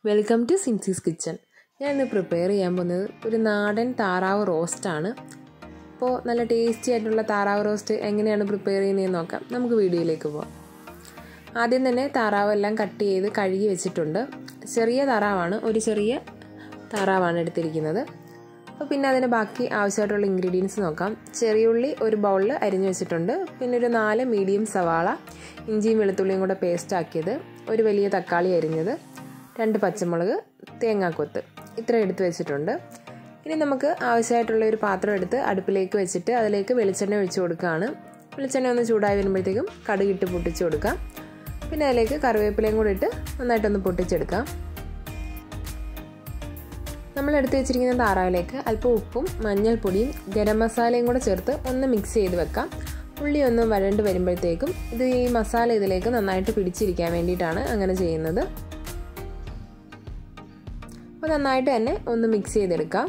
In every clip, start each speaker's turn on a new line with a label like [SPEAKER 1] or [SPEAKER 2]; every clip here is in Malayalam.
[SPEAKER 1] വെൽക്കം ടു സിൻസീസ് കിച്ചൺ ഞാൻ ഇന്ന് പ്രിപ്പയർ ചെയ്യാൻ പോകുന്നത് ഒരു നാടൻ താറാവ് റോസ്റ്റാണ് അപ്പോൾ നല്ല ടേസ്റ്റി ആയിട്ടുള്ള താറാവ് റോസ്റ്റ് എങ്ങനെയാണ് പ്രിപ്പയർ ചെയ്യുന്നതെന്ന് നോക്കാം നമുക്ക് വീഡിയോയിലേക്ക് പോകാം ആദ്യം തന്നെ താറാവെല്ലാം കട്ട് ചെയ്ത് കഴുകി വെച്ചിട്ടുണ്ട് ചെറിയ താറാവാണ് ഒരു ചെറിയ താറാവാണ് എടുത്തിരിക്കുന്നത് അപ്പോൾ പിന്നെ അതിന് ബാക്കി ആവശ്യമായിട്ടുള്ള ഇൻഗ്രീഡിയൻസ് നോക്കാം ചെറിയുള്ളി ഒരു ബൗളിൽ അരിഞ്ഞു വെച്ചിട്ടുണ്ട് പിന്നെ ഒരു നാല് മീഡിയം സവാള ഇഞ്ചിയും വെളുത്തുള്ളിയും കൂടെ പേസ്റ്റ് ആക്കിയത് ഒരു വലിയ തക്കാളി അരിഞ്ഞത് രണ്ട് പച്ചമുളക് തേങ്ങാക്കൊത്ത് ഇത്ര എടുത്ത് വെച്ചിട്ടുണ്ട് ഇനി നമുക്ക് ആവശ്യമായിട്ടുള്ള ഒരു പാത്രം എടുത്ത് അടുപ്പിലേക്ക് വെച്ചിട്ട് അതിലേക്ക് വെളിച്ചെണ്ണ ഒഴിച്ചു കൊടുക്കുകയാണ് വെളിച്ചെണ്ണ ഒന്ന് ചൂടായി വരുമ്പോഴത്തേക്കും കടുകിട്ട് പൊട്ടിച്ച് കൊടുക്കാം പിന്നെ അതിലേക്ക് കറിവേപ്പിലയും കൂടി ഇട്ട് നന്നായിട്ടൊന്ന് പൊട്ടിച്ചെടുക്കാം നമ്മൾ എടുത്തു വെച്ചിരിക്കുന്ന താറാവിലേക്ക് അല്പം ഉപ്പും മഞ്ഞൾപ്പൊടിയും ഗരം മസാലയും കൂടെ ചേർത്ത് ഒന്ന് മിക്സ് ചെയ്ത് വെക്കാം ഉള്ളി ഒന്ന് വരണ്ട് വരുമ്പോഴത്തേക്കും ഇത് ഈ മസാല ഇതിലേക്ക് നന്നായിട്ട് പിടിച്ചിരിക്കാൻ വേണ്ടിയിട്ടാണ് അങ്ങനെ ചെയ്യുന്നത് അപ്പോൾ നന്നായിട്ട് തന്നെ ഒന്ന് മിക്സ് ചെയ്തെടുക്കാം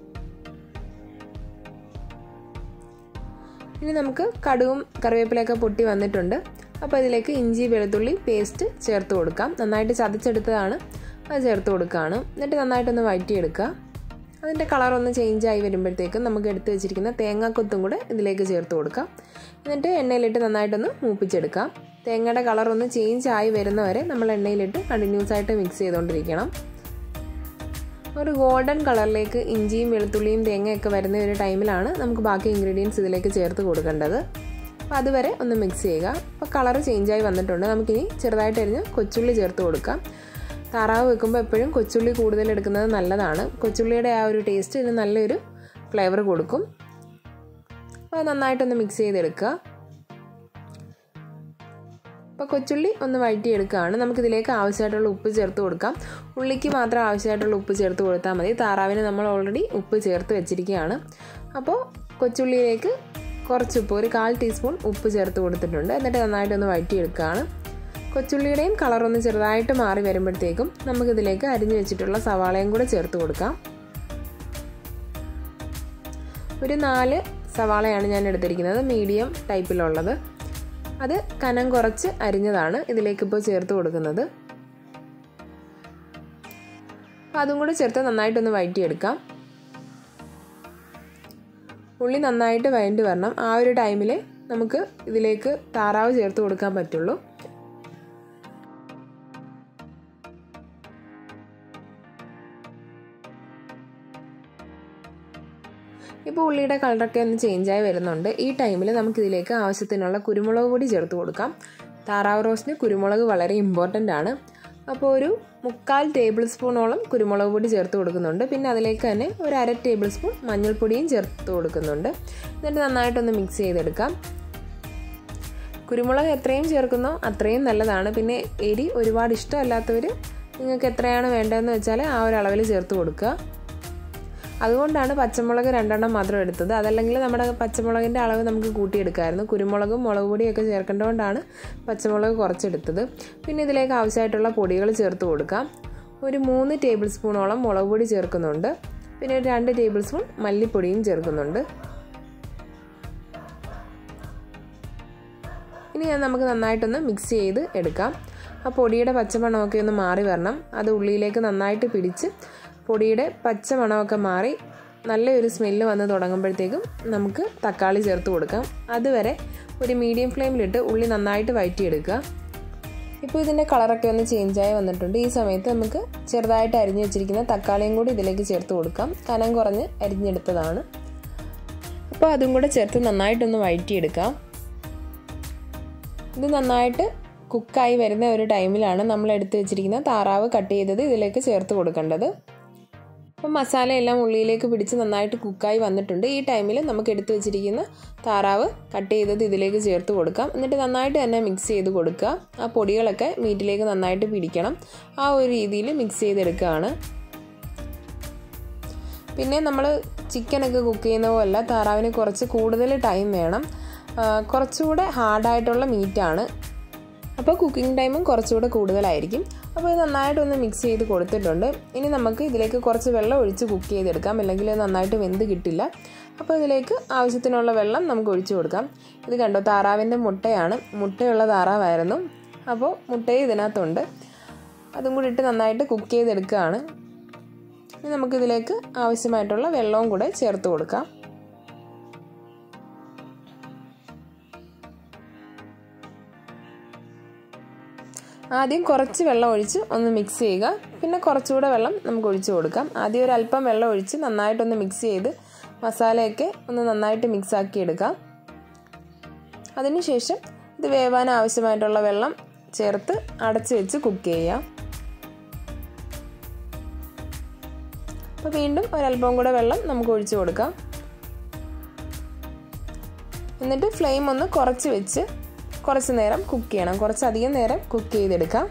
[SPEAKER 1] ഇനി നമുക്ക് കടുകും കറിവേപ്പിലയൊക്കെ പൊട്ടി വന്നിട്ടുണ്ട് അപ്പോൾ ഇതിലേക്ക് ഇഞ്ചി വെളുത്തുള്ളി പേസ്റ്റ് ചേർത്ത് കൊടുക്കാം നന്നായിട്ട് ചതച്ചെടുത്തതാണ് അത് ചേർത്ത് കൊടുക്കുകയാണ് എന്നിട്ട് നന്നായിട്ടൊന്ന് വഴറ്റിയെടുക്കുക അതിൻ്റെ കളറൊന്ന് ചേഞ്ച് ആയി വരുമ്പോഴത്തേക്കും നമുക്ക് എടുത്ത് വെച്ചിരിക്കുന്ന തേങ്ങാക്കൊത്തും കൂടെ ഇതിലേക്ക് ചേർത്ത് കൊടുക്കാം എന്നിട്ട് എണ്ണയിലിട്ട് നന്നായിട്ടൊന്ന് മൂപ്പിച്ചെടുക്കാം തേങ്ങയുടെ കളറൊന്ന് ചേഞ്ച് ആയി വരുന്നവരെ നമ്മൾ എണ്ണയിലിട്ട് കണ്ടിന്യൂസ് ആയിട്ട് മിക്സ് ചെയ്തുകൊണ്ടിരിക്കണം ഒരു ഗോൾഡൻ കളറിലേക്ക് ഇഞ്ചിയും വെളുത്തുള്ളിയും തേങ്ങയൊക്കെ വരുന്ന ഒരു ടൈമിലാണ് നമുക്ക് ബാക്കി ഇൻഗ്രീഡിയൻസ് ഇതിലേക്ക് ചേർത്ത് കൊടുക്കേണ്ടത് അപ്പോൾ അതുവരെ ഒന്ന് മിക്സ് ചെയ്യുക അപ്പോൾ കളർ ചേഞ്ചായി വന്നിട്ടുണ്ട് നമുക്കിനി ചെറുതായിട്ട് അരിഞ്ഞ് കൊച്ചുള്ളി ചേർത്ത് കൊടുക്കാം താറാവ് വെക്കുമ്പോൾ എപ്പോഴും കൊച്ചുള്ളി കൂടുതൽ എടുക്കുന്നത് നല്ലതാണ് കൊച്ചുള്ളിയുടെ ആ ഒരു ടേസ്റ്റ് ഇതിന് നല്ലൊരു ഫ്ലേവർ കൊടുക്കും അപ്പോൾ നന്നായിട്ടൊന്ന് മിക്സ് ചെയ്തെടുക്കുക അപ്പോൾ കൊച്ചുള്ളി ഒന്ന് വഴറ്റിയെടുക്കുകയാണ് നമുക്കിതിലേക്ക് ആവശ്യമായിട്ടുള്ള ഉപ്പ് ചേർത്ത് കൊടുക്കാം ഉള്ളിക്ക് മാത്രം ആവശ്യമായിട്ടുള്ള ഉപ്പ് ചേർത്ത് കൊടുത്താൽ മതി താറാവിന് നമ്മൾ ഓൾറെഡി ഉപ്പ് ചേർത്ത് വെച്ചിരിക്കുകയാണ് അപ്പോൾ കൊച്ചുള്ളിയിലേക്ക് കുറച്ച് ഉപ്പ് ഒരു കാൽ ടീസ്പൂൺ ഉപ്പ് ചേർത്ത് കൊടുത്തിട്ടുണ്ട് എന്നിട്ട് നന്നായിട്ടൊന്ന് വഴറ്റിയെടുക്കുകയാണ് കൊച്ചുള്ളിയുടെയും കളറൊന്ന് ചെറുതായിട്ട് മാറി വരുമ്പോഴത്തേക്കും നമുക്കിതിലേക്ക് അരിഞ്ഞു വെച്ചിട്ടുള്ള സവാളയും കൂടെ ചേർത്ത് കൊടുക്കാം ഒരു നാല് സവാളയാണ് ഞാൻ എടുത്തിരിക്കുന്നത് മീഡിയം ടൈപ്പിലുള്ളത് അത് കനം കുറച്ച് അരിഞ്ഞതാണ് ഇതിലേക്ക് ഇപ്പോൾ ചേർത്ത് കൊടുക്കുന്നത് അപ്പോൾ അതും കൂടെ ചേർത്ത് നന്നായിട്ടൊന്ന് വഴറ്റിയെടുക്കാം ഉള്ളി നന്നായിട്ട് വഴണ്ടി വരണം ആ ഒരു ടൈമിൽ നമുക്ക് ഇതിലേക്ക് താറാവ് ചേർത്ത് കൊടുക്കാൻ പറ്റുള്ളൂ ഇപ്പോൾ ഉള്ളിയുടെ കളറൊക്കെ ഒന്ന് ചേഞ്ചായി വരുന്നുണ്ട് ഈ ടൈമിൽ നമുക്കിതിലേക്ക് ആവശ്യത്തിനുള്ള കുരുമുളക് പൊടി ചേർത്ത് കൊടുക്കാം താറാവ് റോസ്റ്റിന് കുരുമുളക് വളരെ ഇമ്പോർട്ടൻ്റ് ആണ് അപ്പോൾ ഒരു മുക്കാൽ ടേബിൾ സ്പൂണോളം കുരുമുളക് പൊടി ചേർത്ത് കൊടുക്കുന്നുണ്ട് പിന്നെ അതിലേക്ക് തന്നെ ഒരു അര ടേബിൾ സ്പൂൺ മഞ്ഞൾപ്പൊടിയും ചേർത്ത് കൊടുക്കുന്നുണ്ട് എന്നിട്ട് നന്നായിട്ടൊന്ന് മിക്സ് ചെയ്തെടുക്കാം കുരുമുളക് എത്രയും ചേർക്കുന്നോ അത്രയും നല്ലതാണ് പിന്നെ എരി ഒരുപാട് ഇഷ്ടമല്ലാത്തവർ നിങ്ങൾക്ക് എത്രയാണ് വേണ്ടതെന്ന് വെച്ചാൽ ആ ഒരു അളവിൽ ചേർത്ത് കൊടുക്കുക അതുകൊണ്ടാണ് പച്ചമുളക് രണ്ടെണ്ണം മാത്രം എടുത്തത് അതല്ലെങ്കിൽ നമ്മുടെ പച്ചമുളകിൻ്റെ അളവ് നമുക്ക് കൂട്ടിയെടുക്കാമായിരുന്നു കുരുമുളകും മുളക് പൊടിയൊക്കെ ചേർക്കേണ്ടതുകൊണ്ടാണ് പച്ചമുളക് കുറച്ചെടുത്തത് പിന്നെ ഇതിലേക്ക് ആവശ്യമായിട്ടുള്ള പൊടികൾ ചേർത്ത് കൊടുക്കാം ഒരു മൂന്ന് ടേബിൾ സ്പൂണോളം മുളക് പൊടി ചേർക്കുന്നുണ്ട് പിന്നെ ഒരു രണ്ട് ടേബിൾ സ്പൂൺ മല്ലിപ്പൊടിയും ചേർക്കുന്നുണ്ട് ഇനി ഞാൻ നമുക്ക് നന്നായിട്ടൊന്ന് മിക്സ് ചെയ്ത് എടുക്കാം ആ പൊടിയുടെ പച്ചമണമൊക്കെ ഒന്ന് മാറി വരണം അത് ഉള്ളിയിലേക്ക് നന്നായിട്ട് പിടിച്ച് പൊടിയുടെ പച്ച മണമൊക്കെ മാറി നല്ലൊരു സ്മെല്ല് വന്ന് തുടങ്ങുമ്പോഴത്തേക്കും നമുക്ക് തക്കാളി ചേർത്ത് കൊടുക്കാം അതുവരെ ഒരു മീഡിയം ഫ്ലെയിമിലിട്ട് ഉള്ളി നന്നായിട്ട് വഴറ്റിയെടുക്കുക ഇപ്പോൾ ഇതിൻ്റെ കളറൊക്കെ ഒന്ന് ചേഞ്ചായി വന്നിട്ടുണ്ട് ഈ സമയത്ത് നമുക്ക് ചെറുതായിട്ട് അരിഞ്ഞു വെച്ചിരിക്കുന്ന തക്കാളിയും കൂടി ഇതിലേക്ക് ചേർത്ത് കൊടുക്കാം കനം കുറഞ്ഞ് അരിഞ്ഞെടുത്തതാണ് അപ്പോൾ അതും കൂടെ ചേർത്ത് നന്നായിട്ടൊന്ന് വഴറ്റിയെടുക്കാം ഇത് നന്നായിട്ട് കുക്കായി വരുന്ന ഒരു ടൈമിലാണ് നമ്മൾ എടുത്തു വെച്ചിരിക്കുന്ന താറാവ് കട്ട് ചെയ്തത് ഇതിലേക്ക് ചേർത്ത് കൊടുക്കേണ്ടത് അപ്പം മസാലയെല്ലാം ഉള്ളിയിലേക്ക് പിടിച്ച് നന്നായിട്ട് കുക്കായി വന്നിട്ടുണ്ട് ഈ ടൈമിൽ നമുക്ക് എടുത്തു വെച്ചിരിക്കുന്ന താറാവ് കട്ട് ചെയ്തത് ഇതിലേക്ക് ചേർത്ത് കൊടുക്കാം എന്നിട്ട് നന്നായിട്ട് തന്നെ മിക്സ് ചെയ്ത് കൊടുക്കുക ആ പൊടികളൊക്കെ മീറ്റിലേക്ക് നന്നായിട്ട് പിടിക്കണം ആ ഒരു രീതിയിൽ മിക്സ് ചെയ്തെടുക്കുകയാണ് പിന്നെ നമ്മൾ ചിക്കനൊക്കെ കുക്ക് ചെയ്യുന്ന പോലല്ല താറാവിന് കുറച്ച് കൂടുതൽ ടൈം വേണം കുറച്ചുകൂടെ ഹാർഡായിട്ടുള്ള മീറ്റാണ് അപ്പോൾ കുക്കിംഗ് ടൈമും കുറച്ചുകൂടെ കൂടുതലായിരിക്കും അപ്പോൾ ഇത് നന്നായിട്ടൊന്ന് മിക്സ് ചെയ്ത് കൊടുത്തിട്ടുണ്ട് ഇനി നമുക്ക് ഇതിലേക്ക് കുറച്ച് വെള്ളം ഒഴിച്ച് കുക്ക് ചെയ്തെടുക്കാം അല്ലെങ്കിൽ നന്നായിട്ട് വെന്ത് കിട്ടില്ല അപ്പോൾ ഇതിലേക്ക് ആവശ്യത്തിനുള്ള വെള്ളം നമുക്ക് ഒഴിച്ചു കൊടുക്കാം ഇത് കണ്ടോ താറാവിൻ്റെ മുട്ടയാണ് മുട്ടയുള്ള താറാവായിരുന്നു അപ്പോൾ മുട്ടയും ഇതിനകത്തുണ്ട് അതും കൂടി ഇട്ട് നന്നായിട്ട് കുക്ക് ചെയ്തെടുക്കുകയാണ് ഇനി നമുക്കിതിലേക്ക് ആവശ്യമായിട്ടുള്ള വെള്ളവും കൂടെ ചേർത്ത് കൊടുക്കാം ആദ്യം കുറച്ച് വെള്ളം ഒഴിച്ച് ഒന്ന് മിക്സ് ചെയ്യുക പിന്നെ കുറച്ചുകൂടെ വെള്ളം നമുക്ക് ഒഴിച്ച് കൊടുക്കാം ആദ്യം ഒരു അല്പം വെള്ളം ഒഴിച്ച് നന്നായിട്ടൊന്ന് മിക്സ് ചെയ്ത് മസാലയൊക്കെ ഒന്ന് നന്നായിട്ട് മിക്സ് ആക്കി എടുക്കാം അതിനുശേഷം ഇത് വേവാൻ ആവശ്യമായിട്ടുള്ള വെള്ളം ചേർത്ത് അടച്ച് വെച്ച് കുക്ക് ചെയ്യാം അപ്പോൾ വീണ്ടും ഒരല്പം കൂടെ വെള്ളം നമുക്ക് ഒഴിച്ചു കൊടുക്കാം എന്നിട്ട് ഫ്ലെയിം ഒന്ന് കുറച്ച് വെച്ച് കുറച്ച് നേരം കുക്ക് ചെയ്യണം കുറച്ചധികം നേരം കുക്ക് ചെയ്തെടുക്കാം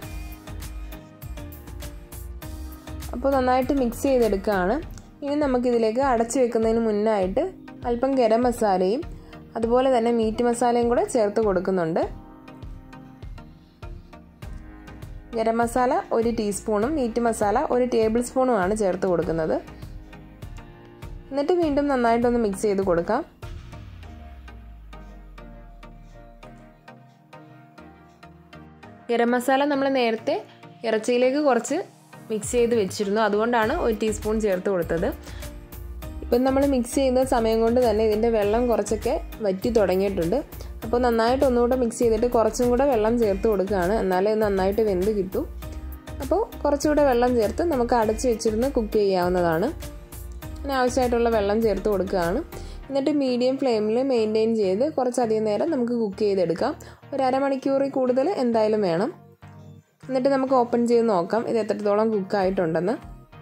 [SPEAKER 1] അപ്പോൾ നന്നായിട്ട് മിക്സ് ചെയ്തെടുക്കുകയാണ് ഇനി നമുക്കിതിലേക്ക് അടച്ചു വെക്കുന്നതിന് മുന്നായിട്ട് അല്പം ഗരം മസാലയും അതുപോലെ തന്നെ മീറ്റ് മസാലയും കൂടെ ചേർത്ത് കൊടുക്കുന്നുണ്ട് ഗരം മസാല ഒരു ടീസ്പൂണും മീറ്റ് മസാല ഒരു ടേബിൾ സ്പൂണുമാണ് ചേർത്ത് കൊടുക്കുന്നത് എന്നിട്ട് വീണ്ടും നന്നായിട്ടൊന്ന് മിക്സ് ചെയ്ത് കൊടുക്കാം ഗരം മസാല നമ്മൾ നേരത്തെ ഇറച്ചിയിലേക്ക് കുറച്ച് മിക്സ് ചെയ്ത് വെച്ചിരുന്നു അതുകൊണ്ടാണ് ഒരു ടീസ്പൂൺ ചേർത്ത് കൊടുത്തത് ഇപ്പം നമ്മൾ മിക്സ് ചെയ്യുന്ന സമയം കൊണ്ട് തന്നെ ഇതിൻ്റെ വെള്ളം കുറച്ചൊക്കെ വറ്റി തുടങ്ങിയിട്ടുണ്ട് അപ്പോൾ നന്നായിട്ട് ഒന്നുകൂടെ മിക്സ് ചെയ്തിട്ട് കുറച്ചും കൂടെ വെള്ളം ചേർത്ത് കൊടുക്കുകയാണ് എന്നാലേ ഇത് നന്നായിട്ട് വെന്ത് കിട്ടും അപ്പോൾ കുറച്ചുകൂടെ വെള്ളം ചേർത്ത് നമുക്ക് അടച്ച് വെച്ചിരുന്ന് കുക്ക് ചെയ്യാവുന്നതാണ് അങ്ങനെ ആവശ്യമായിട്ടുള്ള വെള്ളം ചേർത്ത് കൊടുക്കുകയാണ് എന്നിട്ട് മീഡിയം ഫ്ലെയിമിൽ മെയിൻറ്റെയിൻ ചെയ്ത് കുറച്ചധികം നേരം നമുക്ക് കുക്ക് ചെയ്തെടുക്കാം ഒരു അരമണിക്കൂറിൽ കൂടുതൽ എന്തായാലും വേണം എന്നിട്ട് നമുക്ക് ഓപ്പൺ ചെയ്ത് നോക്കാം ഇത് എത്രത്തോളം കുക്കായിട്ടുണ്ടെന്ന്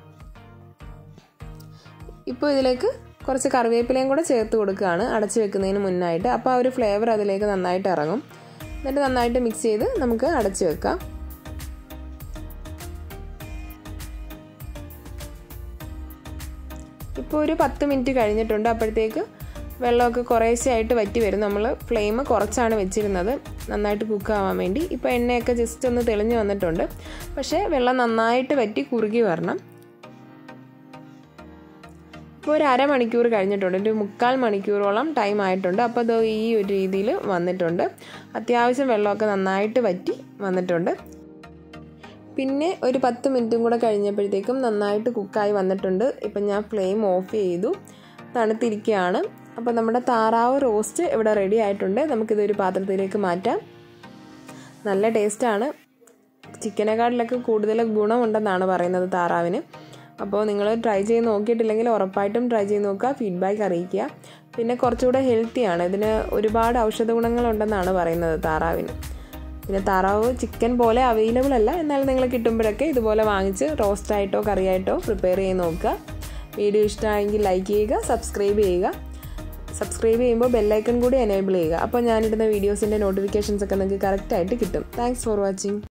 [SPEAKER 1] ഇപ്പോൾ ഇതിലേക്ക് കുറച്ച് കറിവേപ്പിലയും കൂടെ ചേർത്ത് കൊടുക്കുകയാണ് അടച്ചു വെക്കുന്നതിന് മുന്നായിട്ട് അപ്പോൾ ആ ഒരു ഫ്ലേവർ അതിലേക്ക് നന്നായിട്ട് ഇറങ്ങും എന്നിട്ട് നന്നായിട്ട് മിക്സ് ചെയ്ത് നമുക്ക് അടച്ചു വെക്കാം ഇപ്പോൾ ഒരു പത്ത് മിനിറ്റ് കഴിഞ്ഞിട്ടുണ്ട് അപ്പോഴത്തേക്ക് വെള്ളമൊക്കെ കുറേശ്ശെയായിട്ട് വറ്റി വരും നമ്മൾ ഫ്ലെയിം കുറച്ചാണ് വെച്ചിരുന്നത് നന്നായിട്ട് കുക്ക് ആവാൻ വേണ്ടി ഇപ്പോൾ എണ്ണയൊക്കെ ജസ്റ്റ് ഒന്ന് തെളിഞ്ഞ് വന്നിട്ടുണ്ട് പക്ഷേ വെള്ളം നന്നായിട്ട് വറ്റി കുറുകി വരണം ഇപ്പോൾ ഒരു അരമണിക്കൂർ കഴിഞ്ഞിട്ടുണ്ട് ഒരു മുക്കാൽ മണിക്കൂറോളം ടൈം ആയിട്ടുണ്ട് അപ്പോൾ അത് ഈ ഒരു രീതിയിൽ വന്നിട്ടുണ്ട് അത്യാവശ്യം വെള്ളമൊക്കെ നന്നായിട്ട് വറ്റി വന്നിട്ടുണ്ട് പിന്നെ ഒരു പത്ത് മിനിറ്റും കൂടെ കഴിഞ്ഞപ്പോഴത്തേക്കും നന്നായിട്ട് കുക്കായി വന്നിട്ടുണ്ട് ഇപ്പം ഞാൻ ഫ്ലെയിം ഓഫ് ചെയ്തു തണുത്തിരിക്കുകയാണ് അപ്പോൾ നമ്മുടെ താറാവ് റോസ്റ്റ് ഇവിടെ റെഡി ആയിട്ടുണ്ട് നമുക്കിതൊരു പാത്രത്തിലേക്ക് മാറ്റാം നല്ല ടേസ്റ്റാണ് ചിക്കനെക്കാട്ടിലൊക്കെ കൂടുതൽ ഗുണമുണ്ടെന്നാണ് പറയുന്നത് താറാവിന് അപ്പോൾ നിങ്ങൾ ട്രൈ ചെയ്ത് നോക്കിയിട്ടില്ലെങ്കിൽ ഉറപ്പായിട്ടും ട്രൈ ചെയ്ത് നോക്കുക ഫീഡ്ബാക്ക് അറിയിക്കുക പിന്നെ കുറച്ചുകൂടെ ഹെൽത്തിയാണ് ഇതിന് ഒരുപാട് ഔഷധ ഗുണങ്ങളുണ്ടെന്നാണ് പറയുന്നത് താറാവിന് പിന്നെ താറാവ് ചിക്കൻ പോലെ അവൈലബിൾ അല്ല എന്നാൽ നിങ്ങൾ കിട്ടുമ്പോഴൊക്കെ ഇതുപോലെ വാങ്ങിച്ച് റോസ്റ്റായിട്ടോ കറിയായിട്ടോ പ്രിപ്പയർ ചെയ്ത് നോക്കുക വീഡിയോ ഇഷ്ടമായെങ്കിൽ ലൈക്ക് ചെയ്യുക സബ്സ്ക്രൈബ് ചെയ്യുക സബ്സ്ക്രൈബ് ചെയ്യുമ്പോൾ ബെല്ലൈക്കൺ കൂടി എനേബിൾ ചെയ്യുക അപ്പോൾ ഞാനിടുന്ന വീഡിയോസിൻ്റെ നോട്ടിഫിക്കേഷൻസ് ഒക്കെ നിങ്ങൾക്ക് കറക്റ്റായിട്ട് കിട്ടും താങ്ക്സ് ഫോർ വാച്ചിങ്